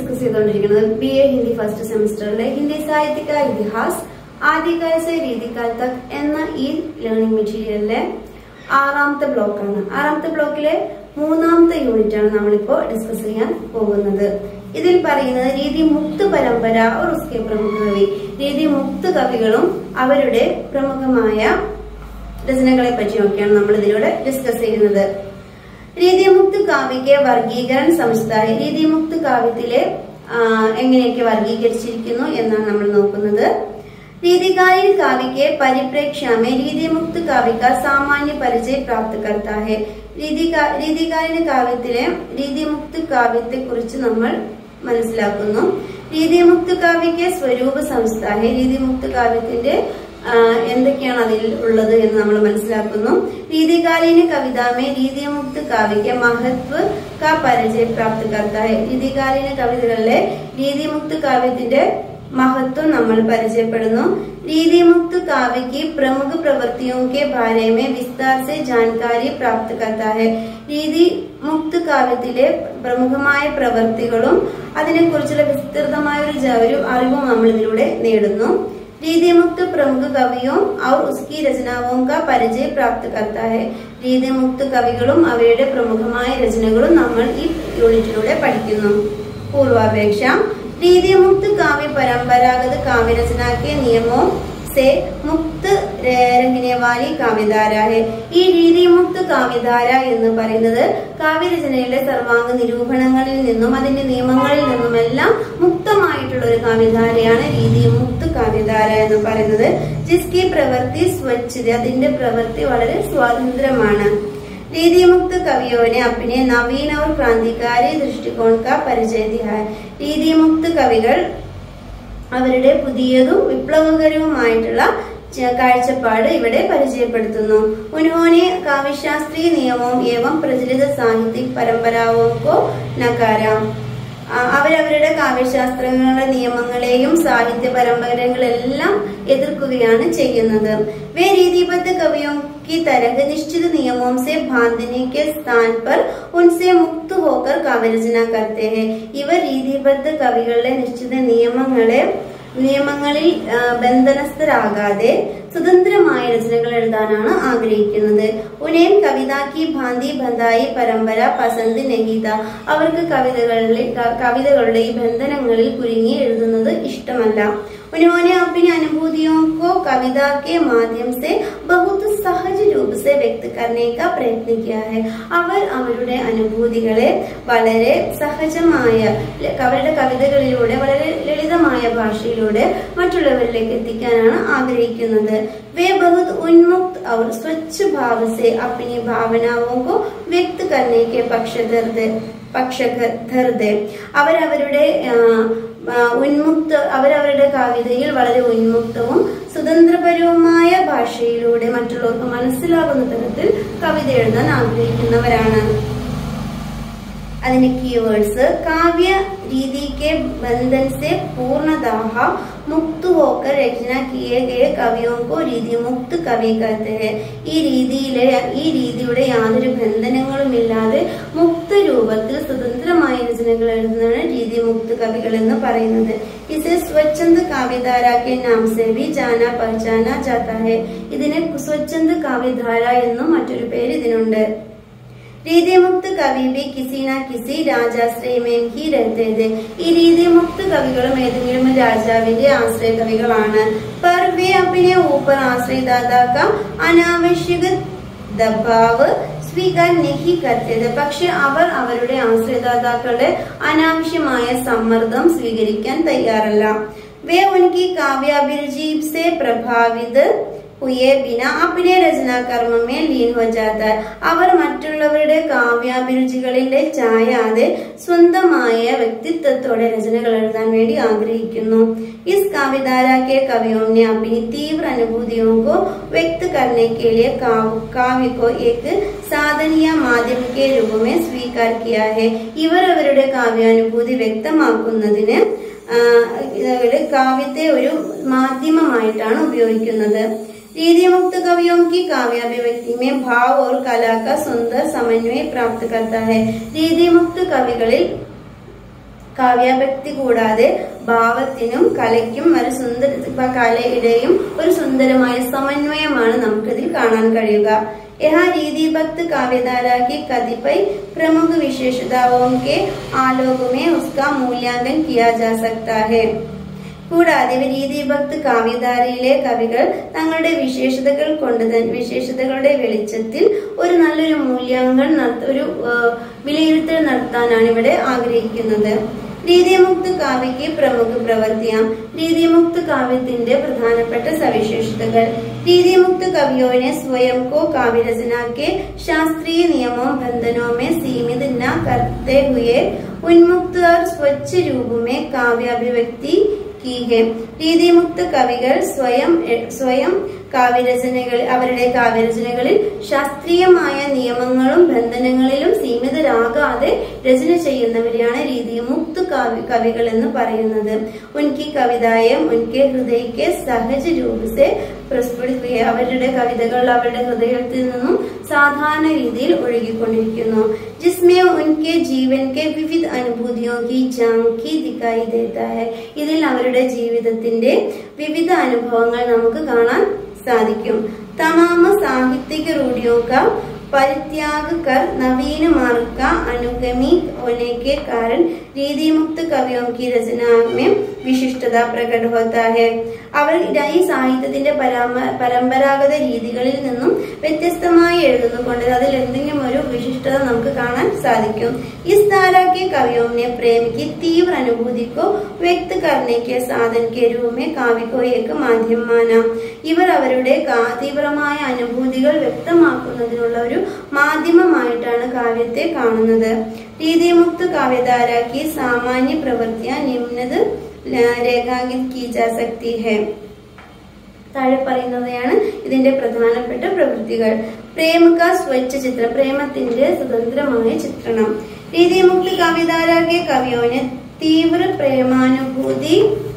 Discuss ചെയ്തുകൊണ്ടിരിക്കുന്നത് B A Hindi first സെമിസ്റ്ററിലെ ഹിന്ദി സാഹിത്യ का ഇതിഹാസ് ആദ്യകാല से രീതികാൽ തക് എന്ന ഈ ലേണിംഗ് മെറ്റീരിയലിലെ ആറാമത്തെ ബ്ലോക്കാണ് ആറാമത്തെ ബ്ലോക്കിലെ മൂന്നാമത്തെ യൂണിറ്റ് ആണ് നമ്മളിപ്പോ ഡിസ്കസ് ചെയ്യാൻ പോകുന്നത് ഇതിൽ പറയുന്നത് രീതി മുക്ത് പരമ്പര और उसके പ്രമുഖ കവി രീതി മുക്ത് കവികളും അവരുടെ പ്രമുഖമായ രചനകളെ പറ്റിയൊക്കെയാണ് നമ്മൾ ഇതിലൂടെ ഡിസ്കസ് ചെയ്യുന്നത് രീതിമുക്ത് കാവ്യക്ക് വർഗീകരൺ സംസ്ഥായി രീതിമുക്ത് കാവ്യത്തിലെ ആ, എങ്ങനെയൊക്കെ വർഗീകരിച്ചിരിക്കുന്നു എന്നാണ് നമ്മൾ നോക്കുന്നത് രീതികാलीन काव्य के परिप्रेक्ष्य में രീതിമുക്ത് കാവ്യ का സാമാന്യ പരിചയ പ്രാപ്ത करता है രീതികാ- രീതികാलीന കാവ്യത്തിലെ രീതിമുക്ത് കാവ്യത്തെ കുറിച്ച് നമ്മൾ മനസ്സിലാക്കുന്നു രീതിമുക്ത് കാവ്യക്ക് സ്വരൂപ സംസ്ഥായ രീതിമുക്ത് കാവ്യത്തിന്റെ ആ, എന്തൊക്കെയാണ് അതിൽ ഉള്ളത് എന്ന് നമ്മൾ മനസ്സിലാക്കുന്നു രീതികാലീന കവിതാമേ രീതിമുക്ത് കാവ്യക്ക് മഹത്വ കാ പരിചയ പ്രാപ്ത കർത്തായ രീതികാലീന കവിതകളിലെ രീതിമുക്ത് കാവ്യത്തിന്റെ महत्व നമ്മൾ പരിചയപ്പെടുന്നു രീതിമുക്ത് काव्य की प्रमुख प्रवृत्तियों के बारे में विस्तार से जानकारी प्राप्त करता है രീതി മുക്ത് കാവ്യത്തിലെ പ്രമുഖമായ പ്രവൃത്തികളും അതിനെക്കുറിച്ചുള്ള വിസ്തൃതമായ ഒരു ജ- ഒരു അറിവും നമ്മൾ ഇതിലൂടെ നേടുന്നു രീതി മുക്ത് പ്രമുഖ കവിയും और उसकी രചനാവും का പരിചയ പ്രാപ്ത करता है രീതി മുക്ത് കവികളും അവയുടെ പ്രമുഖമായ രചനകളും നമ്മൾ ഈ യൂണിറ്റിലൂടെ പഠിക്കുന്നു पूर्वापेक्ष रीति मुक्त काव्य परंपरागत काव्य रचना के नियमों से മുക്ത് രംഗിനെ വാലി കാവ്യധാര ഹെ ഈ രീതിമുക്ത കാവ്യധാര എന്ന് പറയുന്നത് കാവ്യരചനയിലെ സർവാംഗ നിരൂപണങ്ങളിൽ നിന്നും അതിന്റെ നിയമങ്ങളിൽ നിന്നുമെല്ലാം മുക്തമായിട്ടുള്ള ഒരു കാവ്യധാരയാണ് രീതിമുക്ത കാവ്യധാര എന്ന് പറയുന്നത് ജിസ്കി പ്രവൃത്തി സ്വച്ഛത അതിന്റെ പ്രവൃത്തി വളരെ സ്വാതന്ത്ര്യമാണ് രീതിമുക്ത कवियों ने अपने नवीन और क्रांतिकारी दृष्टिकोण का परिचय दिया है രീതിമുക്ത കവികൾ അവരുടെ പുതിയതും വിപ്ലവകരവുമായിട്ടുള്ള ച- കാഴ്ചപ്പാട് ഇവിടെ പരിചയപ്പെടുത്തുന്നു ഉन्होंने കാവ്യശാസ്ത്രീയ നിയമവും ഏവം പ്രചലിത സാഹിത്യिक परंपराओं को നകാരാ ആ, അവരവരുടെ കാവ്യശാസ്ത്രങ്ങളുടെ നിയമങ്ങളെയും സാഹിത്യ പരമ്പരകളെല്ലാം എതിർക്കുകയാണ് ചെയ്യുന്നത് വേ രീതിബദ്ധ കവിयों की तरह निश्चित नियमों से बांधने के स्थान पर उनसे मुक्त होकर കാവ്യരചന करते हैं ഇവർ രീതിബദ്ധ കവികളുടെ നിശ്ചിത നിയമങ്ങളെ നിയമങ്ങളിൽ ആ, ബന്ധനസ്ഥരാകാതെ സ്വതന്ത്രമായ രചനകൾ എഴുതാനാണ് ആഗ്രഹിക്കുന്നത് ഉനേം കവിതാക്കി ഭാന്തി ബന്ധായി പരമ്പര പസന്ത് നഹീത അവർക്ക് കവിതകളിൽ ക- കവിതകളുടെ ഈ ബന്ധനങ്ങളിൽ കുരുങ്ങി എഴുതുന്നത് ഇഷ്ടമല്ല उन्होंने अपनी अनुभूतियों को कविता के माध्यम से बहुत सहज रूप से व्यक्त करने का प्रयत्न किया है അവർ അവരുടെ അനുഭൂതികളെ വളരെ സഹജമായ ല- അവരുടെ കവിതകളിലൂടെ വളരെ ലളിതമായ ഭാഷയിലൂടെ മറ്റുള്ളവരിലേക്ക് എത്തിക്കാനാണ് ആഗ്രഹിക്കുന്നത് वे बहुत उन्मुक्त और स्वच्छ भाव से अपनी भावनाओं को व्यक्त करने के पक्षधर പക്ഷധർതെ അവരവരുടെ ആ, ആ, ഉന്മുക്ത അവരവരുടെ കവിതയിൽ വളരെ ഉന്മുക്തവും സ്വതന്ത്രപരവുമായ ഭാഷയിലൂടെ മറ്റുള്ളവർക്ക് മനസ്സിലാകുന്ന തരത്തിൽ കവിത എഴുതാൻ ആഗ്രഹിക്കുന്നവരാണ് അതിന്റെ കീവേഡ്സ് കാവ്യ രീതി के बंधन से पूर्णतः मुक्त होकर रचना किए गए कवियों को രീതി മുക്ത് കവി कहते हैं ഈ രീതിയിലെ ഈ രീതിയുടെ യാതൊരു ബന്ധനങ്ങളും ഇല്ലാതെ മുക്ത രൂപത്തിൽ സ്വതന്ത്രമായ രചനകൾ എഴുതുന്നതാണ് രീതി മുക്ത് കവികൾ എന്ന് പറയുന്നത് ഇसे സ്വച്ഛന്ത് കാവ്യധാര के नाम से भी जाना पहचाना जाता है ഇതിനെ സ്വച്ഛന്ത് കാവ്യധാര എന്നും മറ്റൊരു പേര് ഇതിനുണ്ട് രീതിമുക്ത കവി ബി കിസി ന കിസി രാജാശ്രയമേം ഹി രഹത്തെ थे. ഈ രീതിമുക്ത കവികളും ഏതെങ്കിലും ഒരു രാജാവിന്റെ ആശ്രയ കവികളാണ് पर वे अपने ऊपर आश्रयदाता का अनावश्यक ദബാവ് സ്വീകാർ നഹി കർത്തത് പക്ഷെ അവർ അവരുടെ ആശ്രയദാതാക്കളുടെ അനാവശ്യമായ സമ്മർദ്ദം സ്വീകരിക്കാൻ തയ്യാറല്ല വേ ഉനക്കി കാവ്യാഭിരുചി സെ പ്രഭാവിത് ഹുയെ ബിന അപ്പിനെ രചനാകർമ്മമേ ലീൻ ഹോ ജാത്ത है. അവർ മറ്റുള്ളവരുടെ കാവ്യാഭിരുചികളിലെ ചായാതെ സ്വന്തമായ വ്യക്തിത്വത്തോടെ രചനകൾ എഴുതാൻ വേണ്ടി ആഗ്രഹിക്കുന്നു इस काव्यधारा के कवियों ने अपनी तीव्र अनुभूतियों को व्यक्त करने के लिए काव- काव्य को एक സാധനീയ മാധ്യമ के रूप में स्वीकार किया है ഇവർ അവരുടെ കാവ്യാനുഭൂതി വ്യക്തമാക്കുന്നതിന് ആ, ഇവര് കാവ്യത്തെ ഒരു മാധ്യമമായിട്ടാണ് ഉപയോഗിക്കുന്നത് രീതിമുക്ത कवियों की काव्याभिव्यक्ति में भाव और कला का सुंदर समन्वय प्राप्त करता है രീതിമുക്ത കവികളിൽ കാവ്യാഭക്തി കൂടാതെ ഭാവത്തിനും കലയ്ക്കും ഒരു സുന്ദര കലയുടെയും ഒരു സുന്ദരമായ സമന്വയമാണ് നമുക്കിതിൽ കാണാൻ കഴിയുക यहाँ रीति भक्त काव्यधारा की कतिपय प्रमुख विशेषताओं के आलोक में उसका मूल्यांकन किया जा सकता है കൂടാതെ രീതിഭക്ത് കാവ്യധാരയിലെ കവികൾ തങ്ങളുടെ വിശേഷതകൾ കൊണ്ട് തന്നെ വിശേഷതകളുടെ വെളിച്ചത്തിൽ ഒരു നല്ലൊരു മൂല്യാങ്കൻ നടത്ത- ഒരു ആ, വിലയിരുത്തൽ നടത്താനാണ് ഇവിടെ ആഗ്രഹിക്കുന്നത് രീതിമുക്ത് കാവ്യക്ക് പ്രമുഖ പ്രവർത്തിയാം രീതിമുക്ത് കാവ്യത്തിന്റെ പ്രധാനപ്പെട്ട സവിശേഷതകൾ രീതിമുക്त कवियों ने स्वयं को काव्य रचना के शास्त्रीय नियमों बंधनों में सीमित न करते हुए उन्मुक्त और स्वच्छ रूप में काव्य अभिव्यक्ति की है രീതിമുക്ത കവികൾ സ്വയം സ്വയം കാവ്യരചനകൾ അവരുടെ കാവ്യരചനകളിൽ ശാസ്ത്രീയമായ നിയമങ്ങളും ബന്ധനങ്ങളിലും സീമിതരാകാതെ രചന ചെയ്യുന്നവരെയാണ് രീതിമുക്ത കാവ്യ കവികൾ എന്ന് പറയുന്നത് ഉൻകി കവിതായം ഉൻകെ ഹൃദയക്കെ സഹജ രൂപസെ പ്രസ്ഫുടിത് हुए. അവരുടെ കവിതകൾ അവരുടെ ഹൃദയത്തിൽ നിന്നും സാധാരണ രീതിയിൽ ഒഴുകിക്കൊണ്ടിരിക്കുന്നു ജിസ്മേ ഉൻകെ ജീവൻ കെ വിവിധ അനുഭൂതിയോ കി ജാങ്കി ദിക്കായി ദേത്താ ഹെ ഇതിൽ അവരുടെ ജീവിതത്തിന്റെ വിവിധ അനുഭവങ്ങൾ നമുക്ക് കാണാൻ സാധിക്കും തമാമ സാഹിത്യക रूढ़ियों का परित्याग कर नवीन मार्ग का अनुगमी होने के कारण रीति मुक्त कवियों की रचना में വിശിഷ്ടത പ്രകട होता है അവർ ഈ സാഹിത്യത്തിന്റെ പരാമ- പരമ്പരാഗത രീതികളിൽ നിന്നും വ്യത്യസ്തമായി എഴുതുന്നതുകൊണ്ട് അതിൽ എന്തെങ്കിലും ഒരു വിശിഷ്ടത നമുക്ക് കാണാൻ സാധിക്കും इस धारा के कवियों ने प्रेम की तीव्र अनुभूति को व्यक्त करने के साधन के रूप में काव्य को एक माध्यम माना ഇവർ അവരുടെ കാ- തീവ്രമായ അനുഭൂതികൾ വ്യക്തമാക്കുന്നതിനുള്ള ഒരു മാധ്യമമായിട്ടാണ് കാവ്യത്തെ കാണുന്നത് രീതിമുക്ത കാവ്യധാരാക്കി സാമാന്യ പ്രവൃത്തിയ നിമ്നത് രേഖാങ്കിത് കീ ജാ സക്തി ഹെ താഴെ പറയുന്നവയാണ് ഇതിന്റെ പ്രധാനപ്പെട്ട പ്രവൃത്തികൾ പ്രേമക സ്വച്ഛ ചിത്രം പ്രേമത്തിന്റെ സ്വതന്ത്രമായ ചിത്രണം രീതിമുക്തി കവിതാരാക്കിയ കവിയോന് തീവ്ര പ്രേമാനുഭൂതി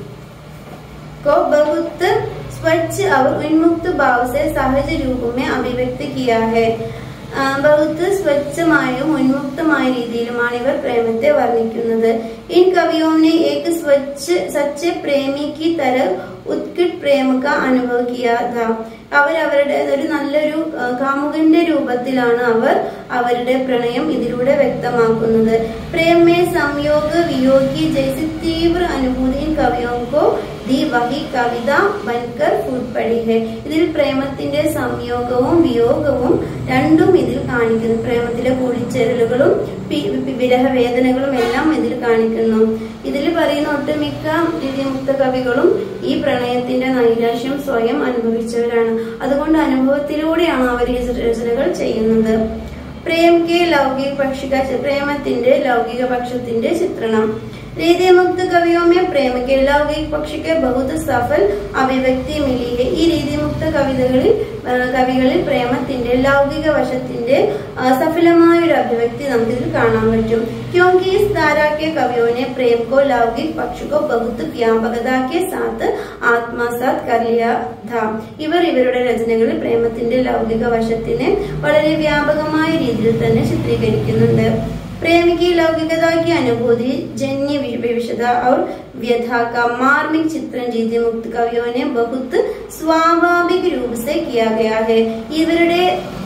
को बहुत स्वच्छ और उन्मुक्त भाव से सहज रूप में अभिव्यक्त किया है ആ, ബഹുത്ത് സ്വച്ഛമായും ഉന്മുക്തമായ രീതിയിലുമാണ് ഇവർ പ്രേമത്തെ വർണ്ണിക്കുന്നത് ഇൻ കവിയോനെ ഏക് സ്വച്ഛ സച്ച് പ്രേമിക്ക് തര ഉത്കൃട്ട് പ്രേമക അനുഭവിക്കുക അവർ അവരുടെ ഒരു നല്ലൊരു ആ, കാമുകന്റെ രൂപത്തിലാണ് അവർ അവരുടെ പ്രണയം ഇതിലൂടെ വ്യക്തമാക്കുന്നത് പ്രേമേ സംയോഗ വിയോഗി ജൈസി തീവ്ര അനുഭൂതി ഇൻ കവിയോങ്കോ ദി വഹി കവിത ബൻകർ ഫുഡ് പടി ഹെ ഇതിൽ പ്രേമത്തിന്റെ സംയോഗവും വിയോഗവും രണ്ടും ഇതിൽ കാണിക്കുന്നു പ്രേമത്തിലെ കൂടിച്ചേരലുകളും പി- പി- വിരഹവേദനകളും എല്ലാം ഇതിൽ കാണിക്കുന്നു ഇതിൽ പറയുന്ന ഒട്ടുമിക്ക രീതിമുക്ത കവികളും ഈ പ്രണയത്തിന്റെ നൈരാശ്യം സ്വയം അനുഭവിച്ചവരാണ് അതുകൊണ്ട് അനുഭവത്തിലൂടെയാണ് അവർ ഈ രചനകൾ ചെയ്യുന്നത് പ്രേം കെ ലൗകിക പക്ഷിക പ്രേമത്തിന്റെ ലൗകിക പക്ഷത്തിന്റെ ചിത്രണം രീതിമുക്ത कवियों में प्रेम के लौकिक पक्ष के बहुत सफल അഭിവ്യക്തി മിലി है ഈ രീതിമുക്ത കവിതകളിൽ ആ, കവികളിൽ പ്രേമത്തിന്റെ ലൗകിക വശത്തിന്റെ ആ, സഫലമായ ഒരു അഭിവ്യക്തി നമുക്കിതിൽ കാണാൻ പറ്റും क्योंकि इस धारा के कवियों ने प्रेम को लौकिक पक्ष को बहुत व्यापकता के साथ ആത്മസാത് कर लिया था ഇവർ ഇവരുടെ രചനകളിൽ പ്രേമത്തിന്റെ ലൗകിക വശത്തിനെ വളരെ വ്യാപകമായ രീതിയിൽ തന്നെ ചിത്രീകരിക്കുന്നുണ്ട് प्रेम की लौकिकता की अनुभूति जन्य वि- विविधता और व्यथा का मार्मिक चित्रण जीതി मुक्त कवियों ने बहुत स्वाभाविक रूप से किया गया है ഇവരുടെ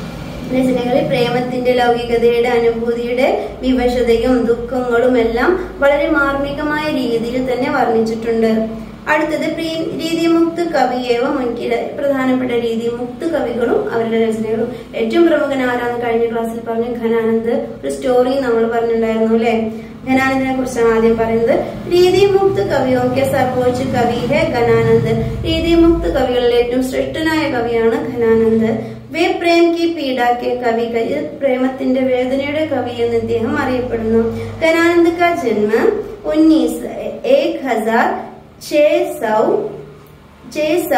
രചനകളിൽ പ്രേമത്തിന്റെ ലൗകികതയുടെ അനുഭൂതിയുടെ വിവശതയും ദുഃഖങ്ങളും എല്ലാം വളരെ മാർമികമായ രീതിയിൽ തന്നെ വർണ്ണിച്ചിട്ടുണ്ട് അടുത്തത് പ്രീ- രീതിമുക്ത് കവിയേവം മുൻകിട പ്രധാനപ്പെട്ട രീതിമുക്ത കവികളും അവരുടെ രചനകളും ഏറ്റവും പ്രമുഖൻ ആരാന്ന് കഴിഞ്ഞ ക്ലാസ്സിൽ പറഞ്ഞു ഘനാനന്ദ് ഒരു സ്റ്റോറി നമ്മൾ പറഞ്ഞിട്ടുണ്ടായിരുന്നു അല്ലെ ഘനാനന്ദിനെ കുറിച്ചാണ് ആദ്യം പറയുന്നത് രീതിമുക്ത് കവിയോ കെ സർവോച്ച കവി ഹെ ഘനാനന്ദ് രീതിമുക്ത കവികളിൽ ഏറ്റവും ശ്രേഷ്ഠനായ കവിയാണ് ഘനാനന്ദ് വേ പ്രേം കി പീഡ കെ കവി ഇത് പ്രേമത്തിന്റെ വേദനയുടെ കവി എന്ന് ഇദ്ദേഹം അറിയപ്പെടുന്നു ഘനാനന്ദ് കാ ജന്മ ഉന്നീസ് ഏക് ഹസാർ छह सौ छह सौ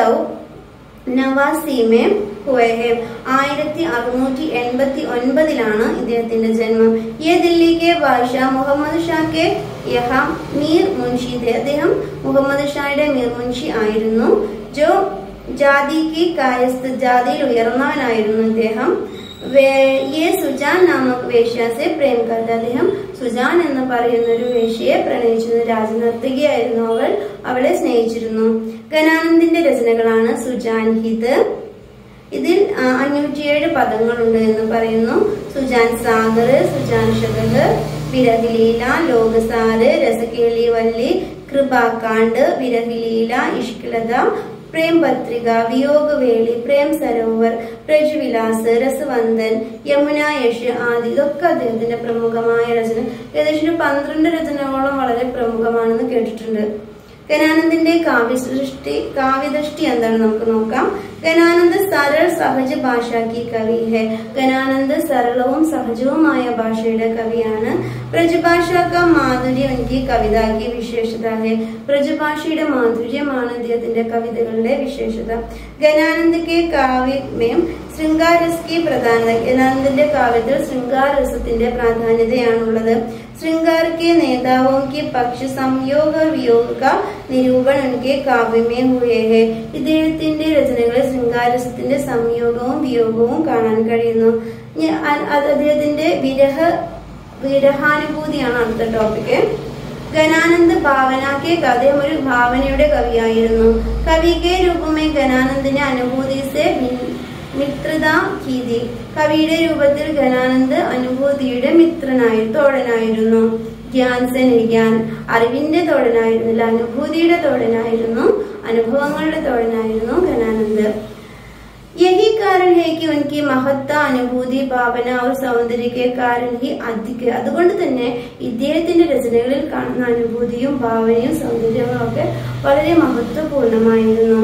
നവാസി മേ ഹുവേ ഹെ ആയിരത്തി അറുന്നൂറ്റി എൺപത്തി ഒൻപതിലാണ് ഇദ്ദേഹത്തിന്റെ ജന്മം ये दिल्ली के बादशाह മുഹമ്മദ് ഷാ കെ യഹാം മീർ മുൻഷി थे അദ്ദേഹം മുഹമ്മദ് ഷായുടെ മീർ മുൻഷി ആയിരുന്നു ജോ ജാതിക്ക് കായസ്ത് ജാതിയിൽ ഉയർന്നവനായിരുന്നു ഇദ്ദേഹം വേ- യെ സുജാൻ നാമക് വേശ്യാസെ പ്രേം കർത്ത അദ്ദേഹം സുജാൻ എന്ന് പറയുന്ന ഒരു വേശ്യയെ പ്രണയിച്ചിരുന്നു രാജനർത്തകിയായിരുന്നു അവൾ അവളെ സ്നേഹിച്ചിരുന്നു ഗനാനന്ദിന്റെ രചനകളാണ് സുജാൻ ഹിത് ഇതിൽ ആ, അഞ്ഞൂറ്റിയേഴ് പദങ്ങളുണ്ട് എന്ന് പറയുന്നു സുജാൻ സാഗർ സുജാൻ ഷഗർ വിരഹിലീല ലോകസാര് രസകേളി വല്ലി കൃപാകാണ്ട് വിരഹിലീല ഇഷ്കിലത പ്രേം പത്രിക വിയോഗവേളി പ്രേം സരോവർ പ്രജുവിലാസ് രസവന്ദൻ യമുന യശ് ആദി ഇതൊക്കെ അദ്ദേഹത്തിന്റെ പ്രമുഖമായ രചന ഏകദേശം ഒരു പന്ത്രണ്ട് രചനകളോളം വളരെ പ്രമുഖമാണെന്ന് കേട്ടിട്ടുണ്ട് ഗനാനന്ദിന്റെ കാവ്യസൃഷ്ടി കാവ്യദൃഷ്ടി എന്താണ് നമുക്ക് നോക്കാം ഗനാനന്ദ് സരൾ സഹജ ഭാഷ കി കവി ഹെ ഗനാനന്ദ് സരളവും സഹജവുമായ ഭാഷയുടെ കവിയാണ് ബ്രജഭാഷ കാ മാധുര്യ ഉനकी കവിത की വിശേഷത है ബ്രജഭാഷയുടെ മാധുര്യമാണ് അദ്ദേഹത്തിന്റെ കവിതകളുടെ വിശേഷത ഗനാനന്ദ് के काव्य में ശൃംഗാരസ് की പ്രധാനത ഗനാനന്ദിന്റെ കാവ്യത്തിൽ ശൃംഗാരസത്തിന്റെ പ്രാധാന്യതയാണുള്ളത് श्रृंगार के नेताओं के पक्ष संयोग वियोग का നിരൂപൺ ഉनके കാവ്യ में हुए है ഇദ്ദേഹത്തിന്റെ രചനകളിൽ ശൃംഗാരസത്തിന്റെ സംയോഗവും വിയോഗവും കാണാൻ കഴിയുന്നു ഇനി അ- അത് അദ്ദേഹത്തിന്റെ വിരഹ വിരഹാനുഭൂതിയാണ് അടുത്ത ടോപ്പിക് ഗനാനന്ദ് ഭാവനാക്കെ അദ്ദേഹം ഒരു ഭാവനയുടെ കവിയായിരുന്നു കവികെ രൂപമേ ഗനാനന്ദിന്റെ അനുഭൂതി സെ ഭിൻ- മിത്രത കീതി കവിയുടെ രൂപത്തിൽ ഗനാനന്ദ് അനുഭൂതിയുടെ മിത്രനായി തോഴനായിരുന്നു ജ്ഞാൻ സെ നിര്യാൻ അറിവിന്റെ തോഴനായിരുന്നില്ല അനുഭൂതിയുടെ തോഴനായിരുന്നു അനുഭവങ്ങളുടെ തോഴനായിരുന്നു ഗനാനന്ദ് यही कारण है कि उनकी महत्ता അനുഭൂതി ഭാവന और സൗന്ദര്യ के कारण ही अधिक है. അതുകൊണ്ട് തന്നെ ഇദ്ദേഹത്തിന്റെ രചനകളിൽ കാണുന്ന അനുഭൂതിയും ഭാവനയും സൗന്ദര്യവും ഒക്കെ വളരെ മഹത്വപൂർണമായിരുന്നു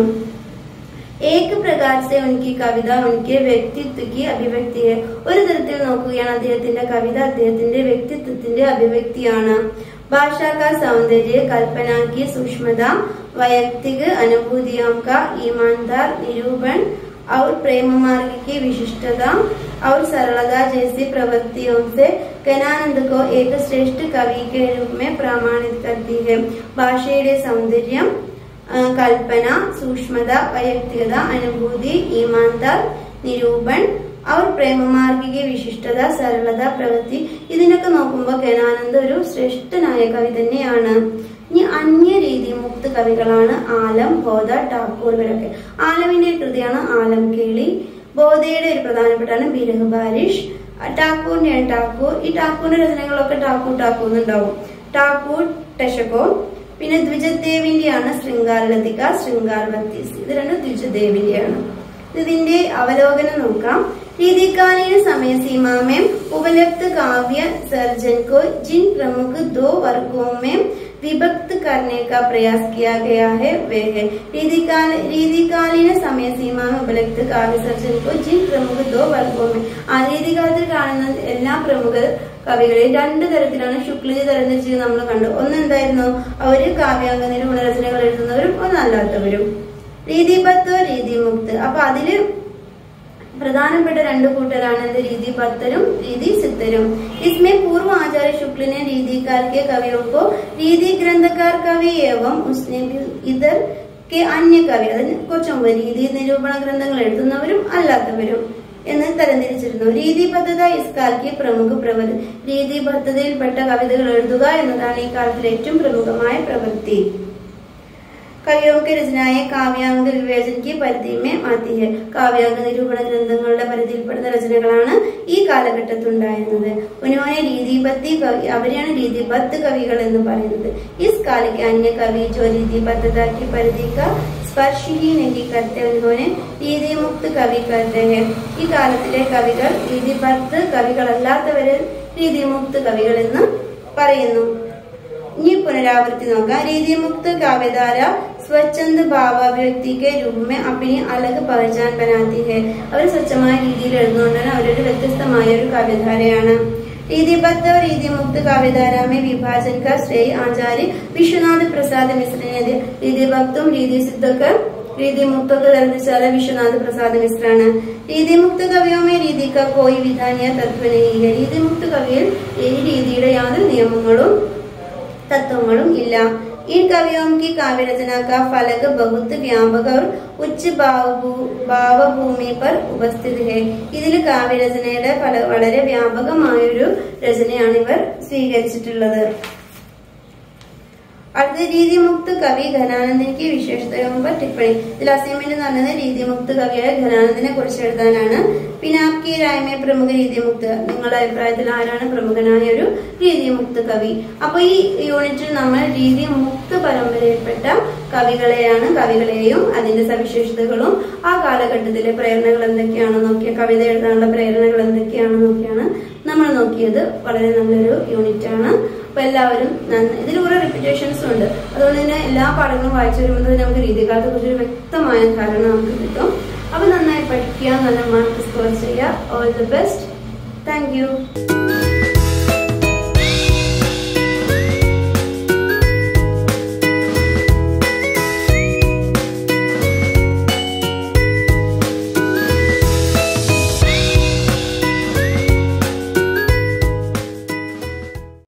ഏക പ്രകാർ സെ ഉനക്കി കവിത ഉനके വ്യക്തിത്വക്ക് അഭിവ്യക്തി है. ഒരു തരത്തിൽ നോക്കുകയാണ് അദ്ദേഹത്തിന്റെ കവിത അദ്ദേഹത്തിന്റെ വ്യക്തിത്വത്തിന്റെ അഭിവ്യക്തിയാണ് ഭാഷാ का सौंदर्य कल्पना की सूक्ष्मता वैयक्तिक अनुभूतियों का ईमानदार निरूपण और प्रेम मार्ग की विशिष्टता और सरलता जैसी प्रवृत्तियों से गणानंद को एक श्रेष्ठ कवि के रूप में प्रमाणित करती है ഭാഷയുടെ സൗന്ദര്യം ആ, കൽപ്പന സൂക്ഷ്മത വൈയക്തികത അനുഭൂതി ഈമാൻദാർ നിരൂപൺ അവർ പ്രേമമാർഗിക വിശിഷ്ടത സരളത പ്രവൃത്തി ഇതിനൊക്കെ നോക്കുമ്പോൾ ഗനാനന്ദ് ഒരു ശ്രേഷ്ഠനായ കവി തന്നെയാണ് ഇനി അന്യ രീതി മുക്ത കവികളാണ് ആലം ബോധ ടാക്കൂർ ഇവരൊക്കെ ആലമിന്റെ ഒരു കൃതിയാണ് ആലം കേളി ബോധയുടെ ഒരു പ്രധാനപ്പെട്ടാണ് ബിരഹ് ബാരിഷ് ടാക്കൂറിന്റെയാണ് ടാക്കൂർ ഈ ടാക്കൂറിന്റെ രചനകളൊക്കെ ടാക്കൂർ ടാക്കൂർ എന്നുണ്ടാവും ടാക്കൂർ ടെഷകോ പിന്നെ ദ്വിജദേവിന്റെയാണ് ശൃംഗാരലതിക ശൃംഗാർ ബത്തീസ് ഇത് രണ്ടും ദ്വിജദേവിന്റെയാണ് ഇതിന്റെ അവലോകനം നോക്കാം रीतिकालीन समय सीमा में उपलब्ध काव्य सर्जन को जिन प्रमुख दो वर्गों में विभक्त करने का प्रयास किया गया है वे है रीतिकाल रीतिकालीन समय सीमा में उपलब्ध काव्य सर्जन को जिन प्रमुख दो वर्गों में ആ രീതികാലത്തിൽ കാണുന്ന എല്ലാ പ്രമുഖ കവികളെയും രണ്ട് തരത്തിലാണ് ശുക്ലിജി തരംതിരിച്ച് നമ്മൾ കണ്ടു ഒന്ന് എന്തായിരുന്നു അവര് കാവ്യാംഗ നിരൂപണ രചനകൾ എഴുതുന്നവരും ഒന്നല്ലാത്തവരും രീതിബദ്ധ രീതിമുക്ത് അപ്പൊ അതില് പ്രധാനപ്പെട്ട രണ്ട് കൂട്ടരാണ് എന്ത് രീതി ഭക്തരും രീതി സിദ്ധരും इसमें पूर्व आचार्य शुक्ल ने रीतिकार के कवियों को रीति ग्रंथकार कवि एवं उसने भी इधर के अन्य കവി അതിന് കുറച്ച് മുമ്പ് രീതി നിരൂപണ ഗ്രന്ഥങ്ങൾ എഴുതുന്നവരും അല്ലാത്തവരും എന്ന് തരംതിരിച്ചിരുന്നു രീതിബദ്ധത ഇസ്കാൽക്ക് പ്രമുഖ പ്രവൃത്തി രീതിബദ്ധതയിൽപ്പെട്ട കവിതകൾ എഴുതുക എന്നതാണ് ഈ കാലത്തിലെ ഏറ്റവും പ്രമുഖമായ പ്രവൃത്തി കവിയോं के रचनाएं കാവ്യാംഗ വിവേചൻ की പരിധി में आती है കാവ്യാംഗ നിരൂപണ ഗ്രന്ഥങ്ങളുടെ പരിധിയിൽപ്പെടുന്ന രചനകളാണ് ഈ കാലഘട്ടത്തിൽ ഉണ്ടായിരുന്നത് ഉन्होंने രീതിപത്തി കവി അവരെയാണ് രീതിബദ്ധ കവികൾ എന്ന് പറയുന്നത് इस काल के अन्य कवि जो രീതിബദ്ധता की परिधि का സ്പർശ ही नहीं करते उन्होंने രീതി മുക്ത് കവി करते हैं ഈ കാലത്തിലെ കവികൾ രീതിബദ്ധ കവികളല്ലാത്തവരെ രീതിമുക്ത് കവികൾ എന്ന് പറയുന്നു ഇനി പുനരാവൃത്തി നോക്കാം രീതി മുക്ത കാവ്യധാര സ്വച്ഛന്ദ ഭാവാഭിവ്യക്തി के रूप में अपनी अलग पहचान बनाती है അവർ സ്വച്ഛമായ രീതിയിൽ എഴുതുകൊണ്ടാണ് അവരൊരു വ്യത്യസ്തമായ ഒരു കാവ്യധാരയാണ് രീതിബദ്ധ और രീതി മുക്ത കാവ്യധാര में विभाजन का श्रेय आचार्य विश्वनाथ प्रसाद मिश्र ने दिया രീതിഭക്തും രീതി സിദ്ധൊക്കെ രീതി മുക്തൊക്കെ തരംതിച്ചാല് വിശ്വനാഥ് പ്രസാദ് മിശ്രാണ് രീതി മുക്ത കവിയോ में രീതി का कोई विधान या तत्व नहीं है രീതി മുക്ത കവിയിൽ ഈ രീതിയുടെ യാതൊരു നിയമങ്ങളും തത്വങ്ങളും ഇല്ല इन कवियों की काव्य रचना का फलक बहुत व्यापक और ഉച്ച ഭാവഭൂമി പർ ഉപസ്ഥിത് ഹെ ഇതിൽ കാവ്യരചനയുടെ പല വളരെ വ്യാപകമായൊരു രചനയാണ് ഇവർ സ്വീകരിച്ചിട്ടുള്ളത് അടുത്ത രീതിമുക്ത കവി ഘനാനന്ദനിക്ക് വിശേഷതയും പർ ടിപ്പണി ഇതിൽ അസൈൻമെന്റ് എന്ന് പറയുന്നത് രീതിമുക്ത കവിയായ ഘനാനന്ദനെ കുറിച്ച് എഴുതാനാണ് പിന്നെ ആപ്കി രായ്മയെ പ്രമുഖ രീതിമുക്ത നിങ്ങളുടെ അഭിപ്രായത്തിൽ ആരാണ് പ്രമുഖനായ ഒരു രീതിമുക്ത കവി അപ്പൊ ഈ യൂണിറ്റിൽ നമ്മൾ രീതിമുക്ത പരമ്പരയിൽപ്പെട്ട കവികളെയാണ് കവികളെയും അതിന്റെ സവിശേഷതകളും ആ കാലഘട്ടത്തിലെ പ്രേരണകൾ എന്തൊക്കെയാണെന്ന് നോക്കിയ കവിത എഴുതാനുള്ള പ്രേരണകൾ എന്തൊക്കെയാണെന്ന് നോക്കിയാണ് നമ്മൾ നോക്കിയത് വളരെ നല്ലൊരു യൂണിറ്റ് ആണ് അപ്പൊ എല്ലാവരും നന്ന- ഇതിൽ കുറെ റിപ്പീറ്റേഷൻസ് ഉണ്ട് അതുകൊണ്ട് തന്നെ എല്ലാ പാഠങ്ങളും വായിച്ചു വരുമ്പോൾ നമുക്ക് രീതികാലത്തെ കുറിച്ച് ഒരു വ്യക്തമായ ധാരണ നമുക്ക് കിട്ടും അപ്പൊ നന്നായി പഠിക്കുക നല്ല മാർക്ക് സ്കോർ ചെയ്യുക all the best thank U